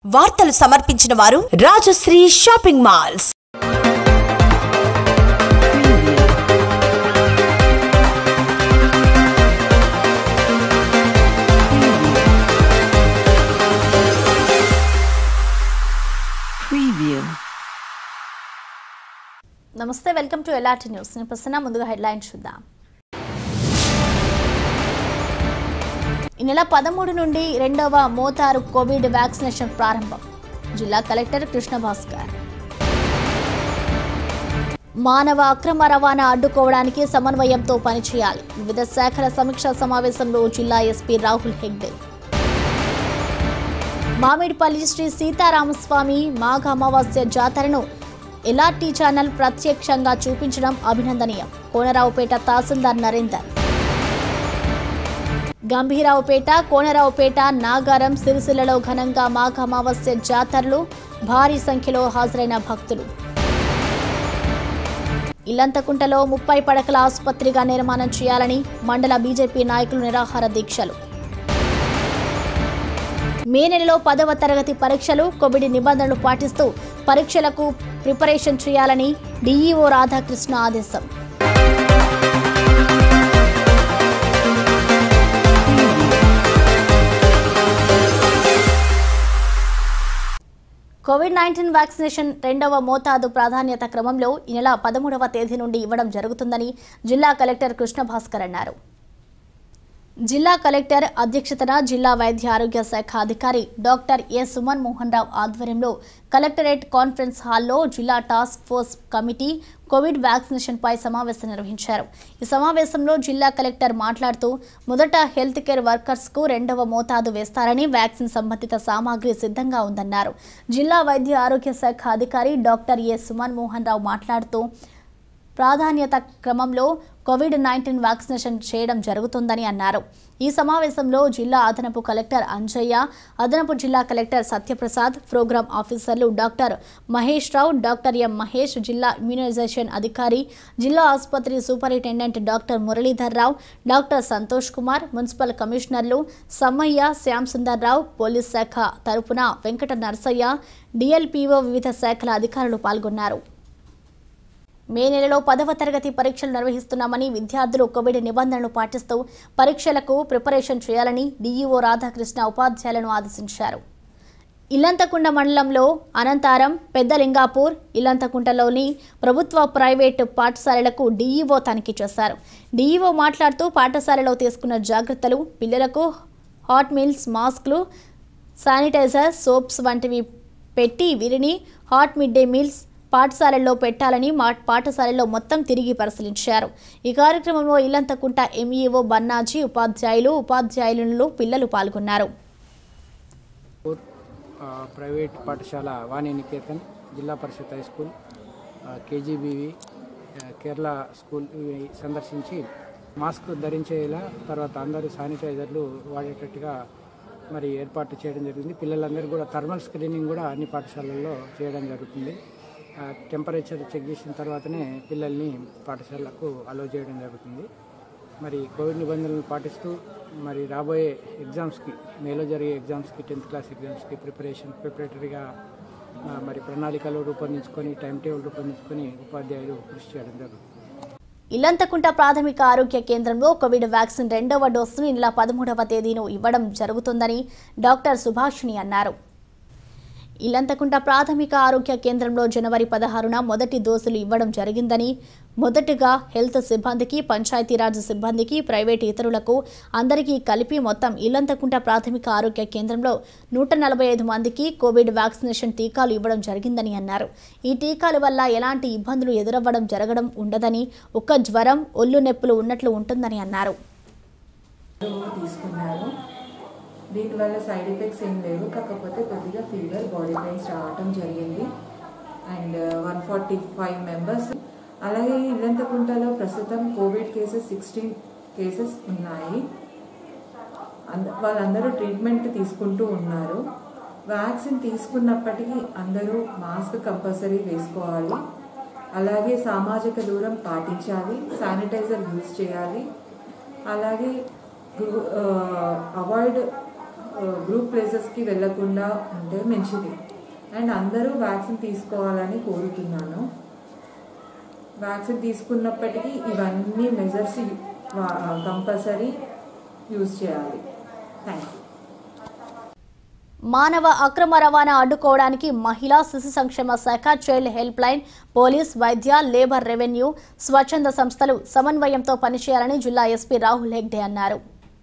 వార్తలు సమర్పించిన వారు రాజశ్రీ షాపింగ్ మాల్స్ Preview. నమస్తే వెల్కమ్ టు ఎలాటి న్యూస్ నేను ప్రసన్న ముందుగా హెడ్లైన్స్ చూద్దాం ఈ నెల పదమూడు నుండి రెండవ మోతారు కోవిడ్ వ్యాక్సినేషన్ ప్రారంభం జిల్లా కలెక్టర్ కృష్ణ భాస్కర్ మానవ అక్రమ రవాణా అడ్డుకోవడానికి సమన్వయంతో పనిచేయాలి వివిధ శాఖల సమీక్షా సమావేశంలో జిల్లా ఎస్పీ రాహుల్ హెగ్డే మామిడిపల్లి శ్రీ సీతారామస్వామి మాఘ అమావాస్య జాతరను ఎల్ఆర్టీ ఛానల్ ప్రత్యక్షంగా చూపించడం అభినందనీయం కోనరావుపేట తహసీల్దార్ నరేందర్ గంభీరావుపేట కోనరావుపేట నాగారం సిరిసిల్లలో ఘనంగా మాఘ అమావాస్య జాతరలు భారీ సంఖ్యలో హాజరైన భక్తులు ఇల్లంతకుంటలో ముప్పై పడకల ఆసుపత్రిగా నిర్మాణం చేయాలని మండల బీజేపీ నాయకులు నిరాహార దీక్షలు మే నెలలో పదవ తరగతి పరీక్షలు కోవిడ్ నిబంధనలు పాటిస్తూ పరీక్షలకు ప్రిపరేషన్ చేయాలని డీఈఓ రాధాకృష్ణ ఆదేశం కోవిడ్ నైన్టీన్ వ్యాక్సినేషన్ రెండవ మోతాదు ప్రాధాన్యత క్రమంలో ఈ నెల పదమూడవ తేదీ నుండి ఇవ్వడం జరుగుతుందని జిల్లా కలెక్టర్ కృష్ణ భాస్కర్ అన్నారు జిల్లా కలెక్టర్ అధ్యక్షతన జిల్లా వైద్య ఆరోగ్య శాఖ అధికారి డాక్టర్ ఏ సుమన్ మోహన్ రావు ఆధ్వర్యంలో కలెక్టరేట్ కాన్ఫరెన్స్ హాల్లో జిల్లా task force committee Covid vaccination పై సమావేశం నిర్వహించారు ఈ సమావేశంలో జిల్లా కలెక్టర్ మాట్లాడుతూ మొదట హెల్త్ కేర్ వర్కర్స్ కు రెండవ మోతాదు వేస్తారని వ్యాక్సిన్ సంబంధిత సామాగ్రి సిద్ధంగా ఉందన్నారు జిల్లా వైద్య ఆరోగ్య శాఖ అధికారి డాక్టర్ ఏ సుమన్ మోహన్ రావు మాట్లాడుతూ ప్రాధాన్యత క్రమంలో కోవిడ్ నైన్టీన్ వ్యాక్సినేషన్ చేయడం జరుగుతుందని అన్నారు ఈ సమావేశంలో జిల్లా అదనపు కలెక్టర్ అంజయ్య అదనపు జిల్లా కలెక్టర్ సత్యప్రసాద్ ప్రోగ్రాం ఆఫీసర్లు doctor Mahesh Rao doctor M Mahesh జిల్లా ఇమ్యూనైజేషన్ అధికారి జిల్లా ఆసుపత్రి superintendent doctor Muralidhar Rao doctor Santosh Kumar municipal కమిషనర్లు సమ్మయ్య శ్యామ్ సుందర్ రావు పోలీస్ శాఖ తరపున వెంకట నర్సయ్య డిఎల్పిఓ వివిధ శాఖల అధికారులు పాల్గొన్నారు మే నెలలో పదవ తరగతి పరీక్షలు నిర్వహిస్తున్నామని విద్యార్థులు కోవిడ్ నిబంధనలు పాటిస్తూ పరీక్షలకు ప్రిపరేషన్ చేయాలని డీఈఓ రాధాకృష్ణ ఉపాధ్యాయులను ఆదేశించారు ఇల్లంతకుంట మండలంలో అనంతారం పెద్దలింగాపూర్ ఇల్లంతకుంటలోని ప్రభుత్వ ప్రైవేటు పాఠశాలలకు డీఈఓ తనిఖీ చేశారు డీఈఓ మాట్లాడుతూ పాఠశాలలో తీసుకున్న జాగ్రత్తలు పిల్లలకు హాట్ మీల్స్ మాస్క్లు శానిటైజర్ సోప్స్ వంటివి పెట్టి వీరిని హాట్ మిడ్ డే మీల్స్ పాఠశాలల్లో పెట్టాలని మా పాఠశాలలో మొత్తం తిరిగి పరిశీలించారు ఈ కార్యక్రమంలో ఇల్లంతకుంట ఎంఈఓ బన్నాజీ ఉపాధ్యాయులు ఉపాధ్యాయులు పిల్లలు పాల్గొన్నారు ఆ, ప్రైవేట్ పాఠశాల వాణి నికేతన్ జిల్లా పరిషత్ హై స్కూల్ ఆ, కేజీబీవి ఆ, కేరళ స్కూల్ ఇవి సందర్శించి మాస్క్ ధరించేలా తర్వాత అందరూ శానిటైజర్లు వాడేటట్టుగా మరి ఏర్పాటు చేయడం జరిగింది పిల్లలందరూ కూడా థర్మల్ స్క్రీనింగ్ కూడా అన్ని పాఠశాలల్లో చేయడం జరుగుతుంది ఆ, టెంపరేచర్ చెక్ చేసిన తర్వాతనే పిల్లల్ని పాఠశాలకు అలో చేయడం జరుగుతుంది మరి కోవిడ్ నిబంధనలు పాటిస్తూ మరి రాబోయే ఎగ్జామ్స్కి మేలో జరిగే ఎగ్జామ్స్కి టెన్త్ క్లాస్ ఎగ్జామ్స్కి ప్రిపరేషన్ ప్రిపరేటరీగా ఆ, మరి ప్రణాళికలు రూపొందించుకొని టైం టేబుల్ రూపొందించుకొని ఉపాధ్యాయులు కృషి చేయడం జరుగుతుంది ఇల్లంతకుంట ప్రాథమిక ఆరోగ్య కేంద్రంలో కోవిడ్ వ్యాక్సిన్ రెండవ డోసును ఈ నెల పదమూడవ తేదీను ఇవ్వడం జరుగుతుందని డాక్టర్ సుభాషిణి అన్నారు ఇల్లంతకుంట ప్రాథమిక ఆరోగ్య కేంద్రంలో జనవరి పదహారున మొదటి డోసులు ఇవ్వడం జరిగిందని మొదటగా హెల్త్ సిబ్బందికి పంచాయతీరాజ్ సిబ్బందికి ప్రైవేటు ఇతరులకు అందరికీ కలిపి మొత్తం ఇల్లంతకుంట ప్రాథమిక ఆరోగ్య కేంద్రంలో నూట నలభై ఐదు మందికి కోవిడ్ వ్యాక్సినేషన్ టీకాలు ఇవ్వడం జరిగిందని అన్నారు ఈ టీకాల వల్ల ఎలాంటి ఇబ్బందులు ఎదురవ్వడం జరగడం ఉండదని ఒక్క జ్వరం ఒళ్ళు నొప్పులు ఉన్నట్లు ఉంటుందని అన్నారు తీసుకున్నారు దీనివల్ల సైడ్ ఎఫెక్ట్స్ ఏం లేవు కాకపోతే కొద్దిగా ఫీవర్ బాడీ పెయిన్స్ రావటం జరిగింది and one forty five members అలాగే ఇల్లంతకుంటలో ప్రస్తుతం కోవిడ్ కేసెస్ సిక్స్టీన్ కేసెస్ ఉన్నాయి అంద వాళ్ళందరూ ట్రీట్మెంట్ తీసుకుంటూ ఉన్నారు వ్యాక్సిన్ తీసుకున్నప్పటికీ అందరూ మాస్క్ కంపల్సరీ వేసుకోవాలి అలాగే సామాజిక దూరం పాటించాలి శానిటైజర్ యూజ్ చేయాలి అలాగే అవాయిడ్ గ్రూప్ ప్లేసెస్కి వెళ్ళకుండా ఉంటే మంచిది అండ్ అందరూ వ్యాక్సిన్ తీసుకోవాలని కోరుతున్నాను వ్యాక్సిన్ తీసుకున్నప్పటికీ ఇవన్నీ మెజర్స్ కంపల్సరీ యూజ్ చేయాలి థ్యాంక్ యూ మానవ అక్రమ రవాణా అడ్డుకోవడానికి మహిళా శిశు సంక్షేమ శాఖ చైల్డ్ హెల్ప్ లైన్ పోలీస్ వైద్య లేబర్ రెవెన్యూ స్వచ్ఛంద సంస్థలు సమన్వయంతో పనిచేయాలని జిల్లా ఎస్పీ రాహుల్ హెగ్డే అన్నారు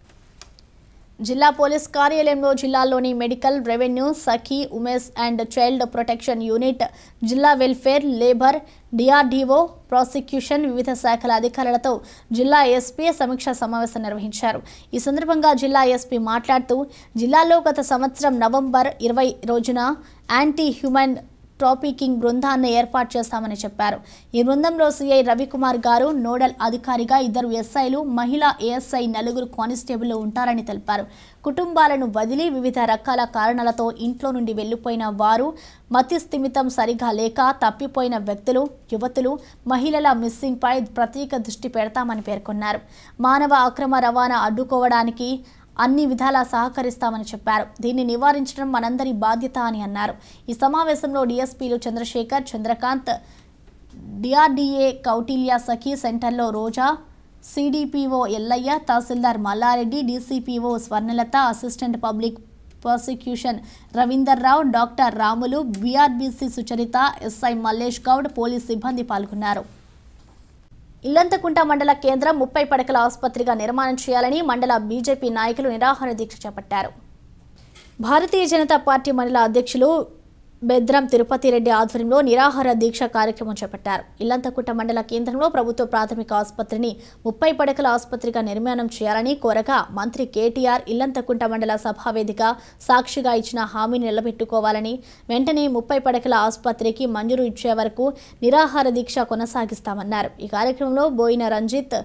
జిల్లా పోలీస్ కార్యాలయంలో జిల్లాలోని medical revenue Sakhi women's and child protection unit జిల్లా వెల్ఫేర్ లేబర్ డిఆర్డీఓ ప్రాసిక్యూషన్ వివిధ శాఖల అధికారులతో జిల్లా ఎస్పీ సమీక్షా సమావేశం నిర్వహించారు ఈ సందర్భంగా జిల్లా ఎస్పీ మాట్లాడుతూ జిల్లాలో గత సంవత్సరం నవంబర్ ఇరవై రోజున యాంటీ హ్యూమన్ ట్రాఫికింగ్ బృందాన్ని ఏర్పాటు చేస్తామని చెప్పారు ఈ బృందంలో సిఐ రవికుమార్ గారు నోడల్ అధికారిగా ఇద్దరు ఎస్ఐలు మహిళా ఏఎస్ఐ నలుగురు కానిస్టేబుల్ ఉంటారని తెలిపారు కుటుంబాలను వదిలి వివిధ రకాల కారణాలతో ఇంట్లో నుండి వెళ్లిపోయిన వారు మతి స్థిమితం సరిగా లేక తప్పిపోయిన వ్యక్తులు యువతులు మహిళల మిస్సింగ్పై ప్రత్యేక దృష్టి పెడతామని పేర్కొన్నారు మానవ అక్రమ రవాణా అడ్డుకోవడానికి అన్ని విధాలా సహకరిస్తామని చెప్పారు దీన్ని నివారించడం మనందరి బాధ్యత అని అన్నారు ఈ సమావేశంలో డీఎస్పీలు చంద్రశేఖర్ చంద్రకాంత్ డిఆర్డీఏ కౌటిల్య సఖీ సెంటర్లో రోజా సిడిపిఓ ఎల్లయ్య తహసీల్దార్ Mallareddy DCPO Swarnalatha assistant public prosecution Ravinder Rao doctor Ramulu BRBC Sucharitha SI Mallesh Goud police సిబ్బంది పాల్గొన్నారు ఇల్లంతకుంట మండల కేంద్రం ముప్పై పడకల ఆసుపత్రిగా నిర్మాణం చేయాలని మండల బీజేపీ నాయకులు నిరాహార దీక్ష చేపట్టారు భారతీయ జనతా పార్టీ మండల అధ్యక్షులు బెద్రం తిరుపతి రెడ్డి ఆధ్వర్యంలో నిరాహార దీక్ష కార్యక్రమం చేపట్టారు ఇల్లంతకుంట మండల కేంద్రంలో ప్రభుత్వ ప్రాథమిక ఆసుపత్రిని ముప్పై పడకల ఆసుపత్రిగా నిర్మాణం చేయాలని కోరగా మంత్రి కేటీఆర్ ఇల్లంతకుంట మండల సభావేదిక సాక్షిగా ఇచ్చిన హామీని నిలబెట్టుకోవాలని వెంటనే ముప్పై పడకల ఆసుపత్రికి మంజూరు ఇచ్చే వరకు నిరాహార దీక్ష కొనసాగిస్తామన్నారు ఈ కార్యక్రమంలో బోయిన రంజిత్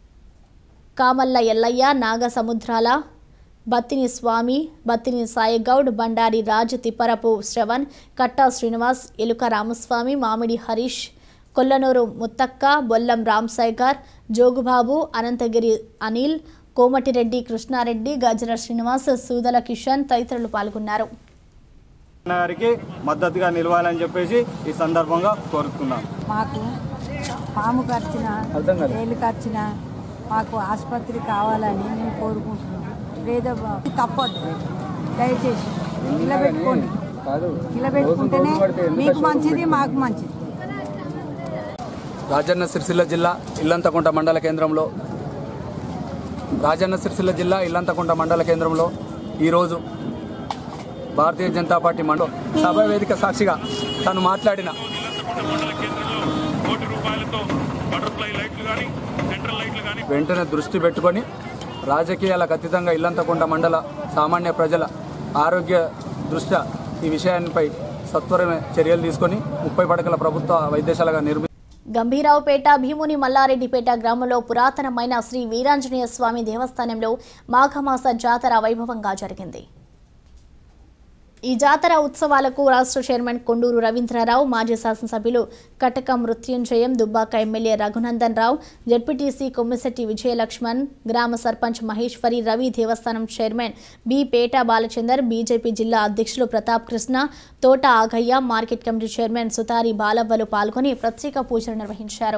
కామల్ల ఎల్లయ్య నాగ సముద్రాల బత్తిని స్వామి బత్తిని సాయిగౌడ్ బండారి రాజ్ తిప్పరపు శ్రవణ్ కట్టా శ్రీనివాస్ ఎలుక రామస్వామి మామిడి హరీష్ కొల్లనూరు ముత్తక్క బొల్లం రామ్సాయ్గార్ జోగుబాబు అనంతగిరి అనిల్ కోమటిరెడ్డి కృష్ణారెడ్డి గజర శ్రీనివాస్ సూదల కిషన్ తదితరులు పాల్గొన్నారు గారికి మద్దతుగా నిలవాలని చెప్పేసి ఈ సందర్భంగా కోరుతున్నాం మాకు పాము ఖర్చిన తేలు ఖర్చిన మాకు ఆసుపత్రి కావాలని మేము కోరుకుంటున్నాం పేద తప్పదు దయచేసి నిలబెట్టుకోండి నిలబెట్టుకుంటేనే మీకు మంచిది మాకు మంచిది రాజన్న సిరిసిల్ల జిల్లా ఇల్లంతకుంట మండల కేంద్రంలో రాజన్న సిరిసిల్ల జిల్లా ఇల్లంతకుంట మండల కేంద్రంలో ఈరోజు భారతీయ జనతా పార్టీ మండలం సభ వేదిక సాక్షిగా తను మాట్లాడిన వెంటనే దృష్టి పెట్టుకొని రాజకీయాలకు అతీతంగా ఇల్లంతకుంట మండల సామాన్య ప్రజల ఆరోగ్య దృష్ట్యా ఈ విషయాన్నిపై సత్వరమే చర్యలు తీసుకొని ముప్పై పడకల ప్రభుత్వ వైద్యశాలగా నిర్మి గంభీరావుపేట భీముని మల్లారెడ్డిపేట గ్రామంలో పురాతనమైన శ్రీ వీరాంజనేయ స్వామి దేవస్థానంలో మాఘమాస జాతర వైభవంగా జరిగింది ఈ జాతర ఉత్సవాలకు రాష్ట్ర చైర్మన్ కొండూరు రవీంద్రరావు మాజీ శాసనసభ్యులు కటక మృత్యుంజయం దుబ్బాక ఎమ్మెల్యే రఘునందన్ రావు జడ్పీటీసీ కొమ్మిశెట్టి విజయలక్ష్మణ్ గ్రామ సర్పంచ్ మహేశ్వరి రవి దేవస్థానం chairman B Peta Balachandar BJP జిల్లా అధ్యక్షులు Pratap Krishna Thota Agayya market committee chairman Sutari బాలవ్వలు పాల్గొని ప్రత్యేక పూజలు నిర్వహించారు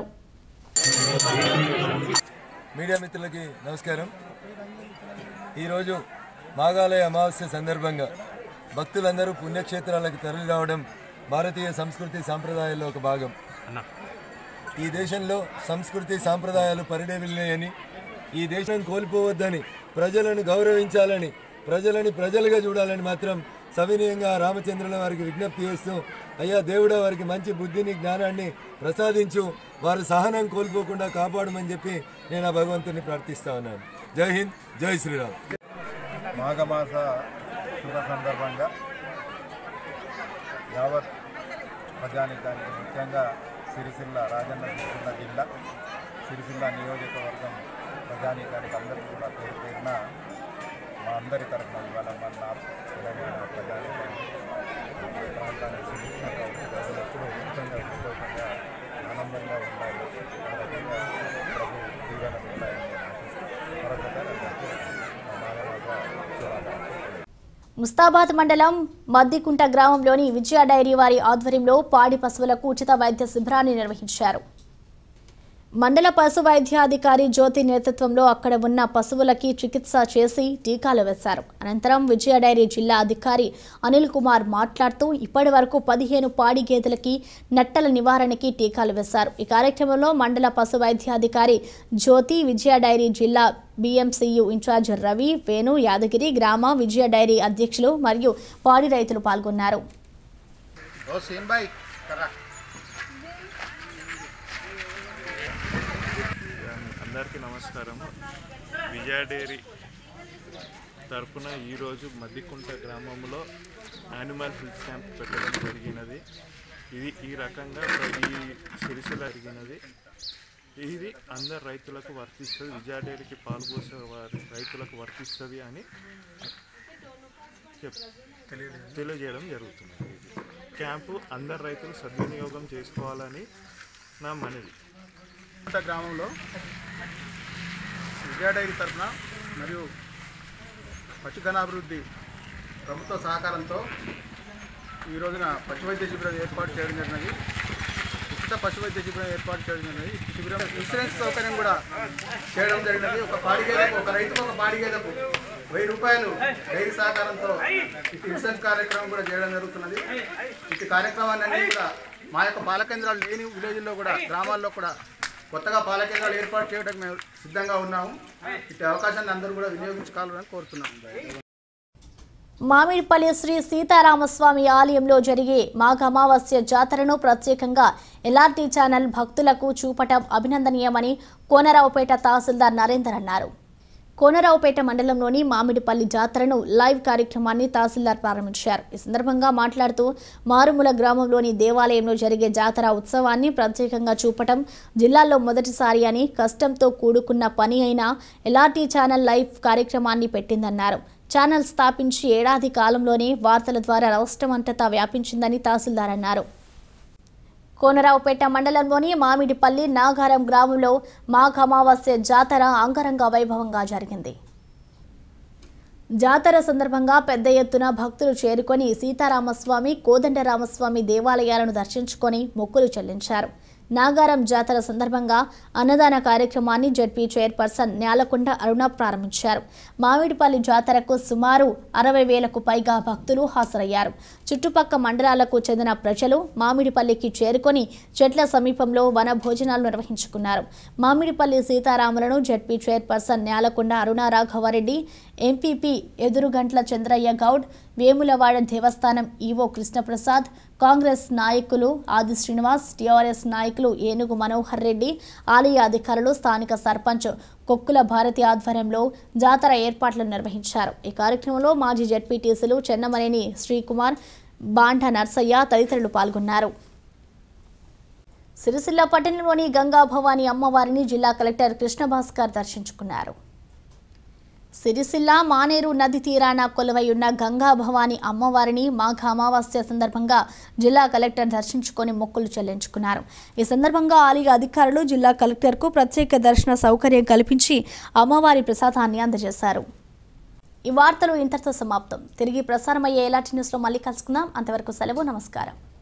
మీడియా మిత్రులకి నమస్కారం ఈరోజు మాగాలయ అమావాస్య సందర్భంగా భక్తులందరూ పుణ్యక్షేత్రాలకు తరలి రావడం భారతీయ సంస్కృతి సాంప్రదాయాల్లో ఒక భాగం ఈ దేశంలో సంస్కృతి సాంప్రదాయాలు పరిడవిల్లాయని ఈ దేశం కోల్పోవద్దని ప్రజలను గౌరవించాలని ప్రజలని ప్రజలుగా చూడాలని మాత్రం సవినయంగా రామచంద్రుల వారికి విజ్ఞప్తి చేస్తూ అయ్యా దేవుడా వారికి మంచి బుద్ధిని జ్ఞానాన్ని ప్రసాదించు వారు సహనం కోల్పోకుండా కాపాడమని చెప్పి నేను ఆ భగవంతుని ప్రార్థిస్తా ఉన్నాను జై హింద్ జై శ్రీరామ్ మాఘమాస శుభ సందర్భంగా యావత్ ప్రజానికానికి ముఖ్యంగా సిరిసిల్ల రాజన్న సిరిసిల్ల జిల్లా సిరిసిల్ల నియోజకవర్గం ప్రజానికానికి అందరికీ కూడా పేరు పేరున మా అందరి తరఫున ఇవాళ మన తెలంగాణ ప్రజానికాన్ని ఈ ప్రాంతాన్ని సుభిక్షంగా ప్రజలు ఎప్పుడూ ముఖ్యంగా సంతోషంగా ఆనందంగా ఉండాలి ఆ రకంగా ప్రభు దీవెన ఉంటాయని నేను ఆశిస్తూ మరొకసారి అందరికీ మా మాఘమాస శుభాకాంక్షలు ముస్తాబాద్ మండలం మద్దికుంట గ్రామంలోని విజయ డైరీ వారి ఆధ్వర్యంలో పాడి పశువులకు ఉచిత వైద్య శిబిరాన్ని నిర్వహించారు మండల పశు వైద్యాధికారి జ్యోతి నేతృత్వంలో అక్కడ ఉన్న పశువులకి చికిత్స చేసి టీకాలు వేశారు అనంతరం విజయ డైరీ జిల్లా అధికారి అనిల్ కుమార్ మాట్లాడుతూ ఇప్పటి వరకు పదిహేను పాడి గేదెలకి నట్టల నివారణకి టీకాలు వేశారు ఈ కార్యక్రమంలో మండల పశు వైద్యాధికారి జ్యోతి విజయ డైరీ జిల్లా బీఎంసీయు ఇన్ఛార్జ్ రవి వేణు యాదగిరి గ్రామ విజయ డైరీ అధ్యక్షులు మరియు పాడి రైతులు పాల్గొన్నారు అందరికీ నమస్కారం విజయ డైరీ తరపున ఈరోజు మద్దికుంట గ్రామంలో యానిమల్ హెల్త్ క్యాంప్ పెట్టడం జరిగినది ఇది ఈ రకంగా ఈ సిరిసిల్ల జరిగినది ఇది అందరు రైతులకు వర్తిస్తుంది విజయ డైరీకి పాల్పోసే వారి రైతులకు వర్తిస్తుంది అని చెప్ తెలియజేయడం జరుగుతుంది క్యాంపు అందరు రైతులు సద్వినియోగం చేసుకోవాలని నా మనవి కోట గ్రామంలో విజయ డైరీ తరఫున మరియు పశుగణాభివృద్ధి ప్రభుత్వ సహకారంతో ఈ రోజున పశు వైద్య శిబిరం ఏర్పాటు చేయడం జరిగినది ఉచిత పశు వైద్య శిబిరం ఏర్పాటు చేయడం జరిగినది ఈ శిబిరం ఇన్సూరెన్స్ సౌకర్యం కూడా చేయడం జరిగినది ఒక పాడి గేదెకు ఒక రైతుకు ఒక పాడి గేదెకు వెయ్యి రూపాయలు డైరీ సహకారంతో ఇటు ఇన్సూరెన్స్ కార్యక్రమం కూడా చేయడం జరుగుతున్నది ఇటు కార్యక్రమాన్ని అన్ని కూడా మా యొక్క పాల కేంద్రాలు లేని విలేజ్లో కూడా గ్రామాల్లో కూడా కొత్తగా పాల కేంద్రాలు ఏర్పాటు చేయడానికి మేము సిద్ధంగా ఉన్నాము ఇటు అవకాశాన్ని అందరూ కూడా వినియోగించుకోవాలని కోరుతున్నాం మామిడిపల్లి శ్రీ సీతారామస్వామి ఆలయంలో జరిగే మాఘ అమావాస్య జాతరను ప్రత్యేకంగా ఎల్ఆర్టీ ఛానల్ భక్తులకు చూపటం అభినందనీయమని కోనరావుపేట తహసీల్దార్ నరేందర్ అన్నారు కోనరావుపేట మండలంలోని మామిడిపల్లి జాతరను లైవ్ కార్యక్రమాన్ని తహసీల్దార్ ప్రారంభించారు ఈ సందర్భంగా మాట్లాడుతూ మారుమూల గ్రామంలోని దేవాలయంలో జరిగే జాతర ఉత్సవాన్ని ప్రత్యేకంగా చూపటం జిల్లాలో మొదటిసారి అని కష్టంతో కూడుకున్న పని అయిన ఎల్ఆర్టీ ఛానల్ లైవ్ కార్యక్రమాన్ని పెట్టిందన్నారు ఛానల్ స్థాపించి ఏడాది కాలంలోనే వార్తల ద్వారా రాష్ట్రమంతటా వ్యాపించిందని తహసీల్దార్ అన్నారు కోనరావుపేట మండలంలోని మామిడిపల్లి నాగారం గ్రామంలో మాఘ అమావాస్య జాతర అంగరంగ వైభవంగా జరిగింది జాతర సందర్భంగా పెద్ద ఎత్తున భక్తులు చేరుకొని సీతారామస్వామి కోదండరామస్వామి దేవాలయాలను దర్శించుకొని మొక్కులు చెల్లించారు నాగారం జాతర సందర్భంగా అన్నదాన కార్యక్రమాన్ని జడ్పీ చైర్పర్సన్ న్యాలకొండ అరుణ ప్రారంభించారు మామిడిపల్లి జాతరకు సుమారు అరవై వేలకు పైగా భక్తులు హాజరయ్యారు చుట్టుపక్క మండలాలకు చెందిన ప్రజలు మామిడిపల్లికి చేరుకొని చెట్ల సమీపంలో వన భోజనాలు నిర్వహించుకున్నారు మామిడిపల్లి సీతారాములను ZP chairperson Nyalakonda Aruna Raghava Reddy MPP Edurugantla Chandraiah Goud Vemulawada దేవస్థానం ఈవో కృష్ణప్రసాద్ కాంగ్రెస్ నాయకులు ఆది శ్రీనివాస్ టీఆర్ఎస్ నాయకులు ఏనుగు మనోహర్ రెడ్డి ఆలయ అధికారులు స్థానిక సర్పంచ్ కొక్కుల భారతి ఆధ్వర్యంలో జాతర ఏర్పాట్లను నిర్వహించారు ఈ కార్యక్రమంలో మాజీ జడ్పీటీసీలు చెన్నమనేని శ్రీకుమార్ బాంఠ నర్సయ్య తదితరులు పాల్గొన్నారు సిరిసిల్ల పట్టణంలోని గంగా భవాని అమ్మవారిని జిల్లా కలెక్టర్ కృష్ణభాస్కర్ దర్శించుకున్నారు సిరిసిల్ల మానేరు నది తీరాన కొలువై ఉన్న గంగా భవాని అమ్మవారిని మాఘ అమావాస్య సందర్భంగా జిల్లా కలెక్టర్ దర్శించుకొని మొక్కులు చెల్లించుకున్నారు ఈ సందర్భంగా ఆలయ అధికారులు జిల్లా కలెక్టర్కు ప్రత్యేక దర్శన సౌకర్యం కల్పించి అమ్మవారి ప్రసాదాన్ని అందజేశారు ఈ వార్తలు ఇంతటితో సమాప్తం తిరిగి ప్రసారమయ్యే ఎలాంటి న్యూస్లో మళ్ళీ కలుసుకుందాం అంతవరకు సెలవు నమస్కారం